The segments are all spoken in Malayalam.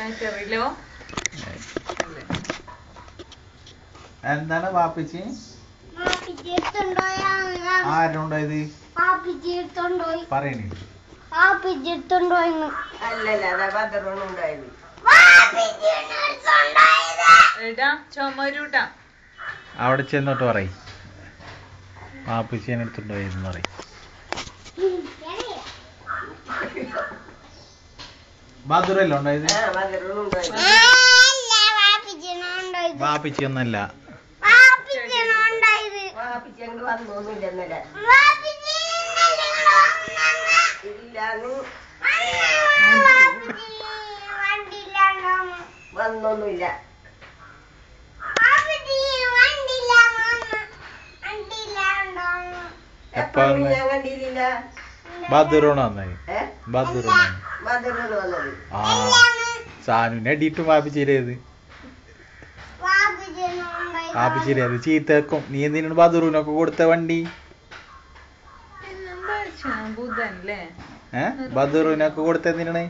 ബാറ്ററിയിലോ അല്ലേ എന്താണ് വാപ്പിച്ച് ആരുണ്ടായത് പറയണേ അല്ലല്ല അതാ പന്ത്രണ്ട് ഉണ്ടായത് എടാ ചുമരൂട്ടാ അവിടെ ചെന്നിട്ട് പറയും വാപ്പിച്ചേനെ എടുത്തുണ്ടായിരുന്നു പറയും ബദുറല്ലോ ഉണ്ടായത് ആ പന്ത്രണ്ട് ഉണ്ടായത് വാപ്പിച്ചി ഒന്നല്ല വാപ്പിച്ചങ്ങട് വന്നൊന്നുമില്ല ഇന്നലെ ഇല്ലാന്ന് വന്നൊന്നുമില്ല എപ്പോ എപ്പോഴും വന്ന്? ഞാൻ കണ്ടില്ല ബദുറോണ് വന്നത് ഏ ബദുറോണ് പന്ത്രണ്ട് വന്നത് ആ സാനുവിനെ അടിയിട്ടും വാപ്പിച്ചിരേത് വാപ്പിച്ചിരേത് ചീത്തക്കും നീ എന്തിനാണ് ബദുറൂനൊക്കെ കൊടുത്ത വണ്ടി എന്താ ബുധൻ അല്ലേ ഏ ബദുറൂനൊക്കെ കൊടുത്ത എന്തിനാണ്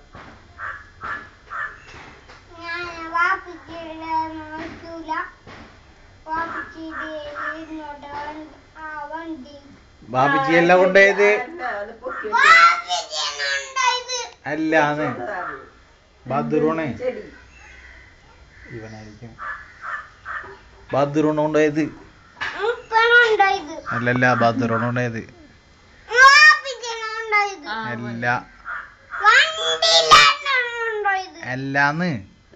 വാപ്പിച്ചി എല്ലാം കൊണ്ടുപോയത് അത് പൊക്കി അല്ലാന്ന് ബദുറൂണ് ചെടി ഇവനായിരിക്കും ബദുറൂണ് കൊണ്ടുപോയത് അല്ലല്ല ബദുറൂണ് കൊണ്ടുപോയത് ആ, അല്ല അല്ലാന്ന്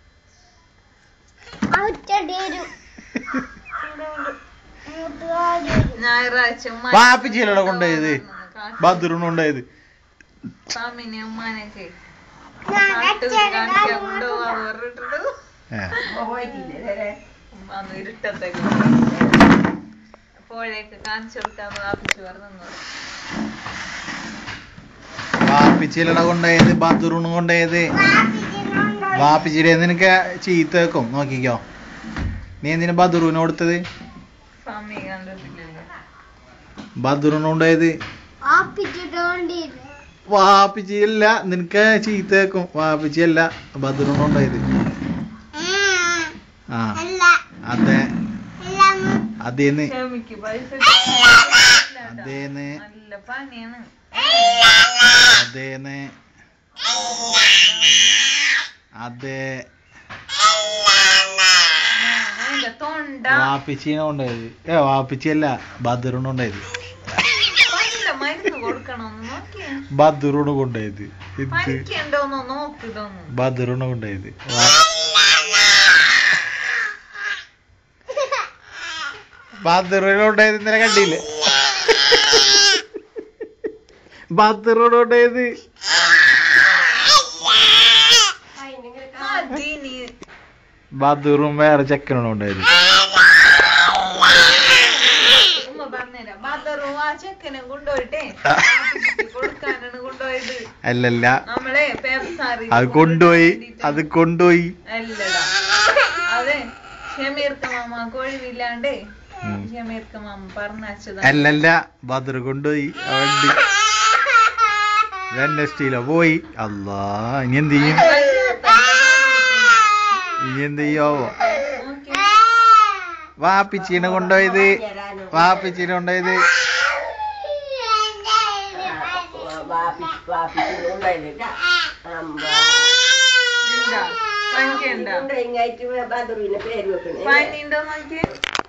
ഞായറാഴ്ച ഉമ്മാനെ വാപ്പിച്ചിയല്ലോടാ കൊണ്ടുപോയത് ബദുറൂണ് കൊണ്ടുപോയത് സ്വാമിനെ ഉമ്മാനൊക്കെ കാട്ടൂര് കാണിക്കാൻ കൊണ്ടുപോവാ പറഞ്ഞിട്ട് ഏ. ഉമ്മ പോയിട്ടില്ലേ നേരെ അന്ന് ഇരുട്ടത്തേക്ക് പുഴയൊക്കെ കാണിച്ചു കൊടുക്കാന്ന് വാപ്പിച്ചു പറഞ്ഞു വാപ്പിച്ചിയല്ലടാ കൊണ്ടുപോയത് ബദുറൂണ് കൊണ്ടുപോയത് വാപ്പിച്ചിരെ നിനക്ക് ചീത്ത വെക്കും നോക്കിക്കോ നീ എന്തിനാ ബദുറൂന് കൊടുത്തത് സ്വാമി കണ്ടിട്ടില്ലല്ലോ ബദുറൂണ് കൊണ്ടുപോയത് വാപ്പിച്ചിയല്ല നിനക്ക് ചീത്ത വെക്കും വാപ്പിച്ചിയല്ല ബദുറൂണ് കൊണ്ടുപോയത് ആ അതെ അതേന്ന് ക്ഷമിക്ക് പൈസ അതേന്ന് നല്ല പണിയാണ് അതേന്ന് അതെ അതിന്റെ തൊണ്ട വാപ്പിച്ചീനെ കൊണ്ടുപോയത് ഏ വാപ്പിച്ചിയല്ല ബദുറൂണ് കൊണ്ടുപോയത് പല്ല മരുന്ന് കൊടുക്കണമെന്ന് നോക്കിയേ ബദുറൂണ് കൊണ്ടുപോയത് ഇത് പനിക്കുണ്ടോന്നോ നോക്കിതൊന്നും ബദുറൂണ് കൊണ്ടുപോയത് വാ- ബദുറൂണ് കൊണ്ടുപോയത് ഇന്നലെ കണ്ടില്ലേ ബദുറൂണ് കൊണ്ടുപോയത് അതിനി ബദുറും വേറെ ചെക്കനാണ് കൊണ്ടുപോയത് ഉമ്മ പറഞ്ഞുതരാം ബദറും ആ ചെക്കനെ കൊണ്ടുപോയിട്ടേ ആപ്പിക്ക് കൊടുക്കാനാണ് കൊണ്ടുപോയത് അല്ലല്ല നമ്മളെ പേപ്പസാറി അത് കൊണ്ടുപോയി അത് കൊണ്ടുപോയി അല്ലടാ അതെ ഷമീർക്ക മാമ കൊഴിവില്ലാണ്ടേ ഉം. ഷമീർക്ക മാമ പറഞ്ഞാച്ചതാ അല്ലല്ല ബദർ കൊണ്ടുപോയി ആ വണ്ടി വെനസ്റ്റിയിലോ പോയി അല്ലാ ഇനി എന്ത് ചെയ്യും ഇനി എന്ത് ചെയ്യാവോ വാപ്പിച്ചീനെ കൊണ്ടുപോയത് വാപ്പിച്ചീനെ കൊണ്ടുപോയത് വാപ്പി വാപ്പിച്ച് ഉണ്ടായില്ല പനിക്കുണ്ടോ ഇങ്ങായിട്ട് ബദറുവിന്റെ പേര് വെക്കണേ പനി ഉണ്ടോ നോക്കിയേ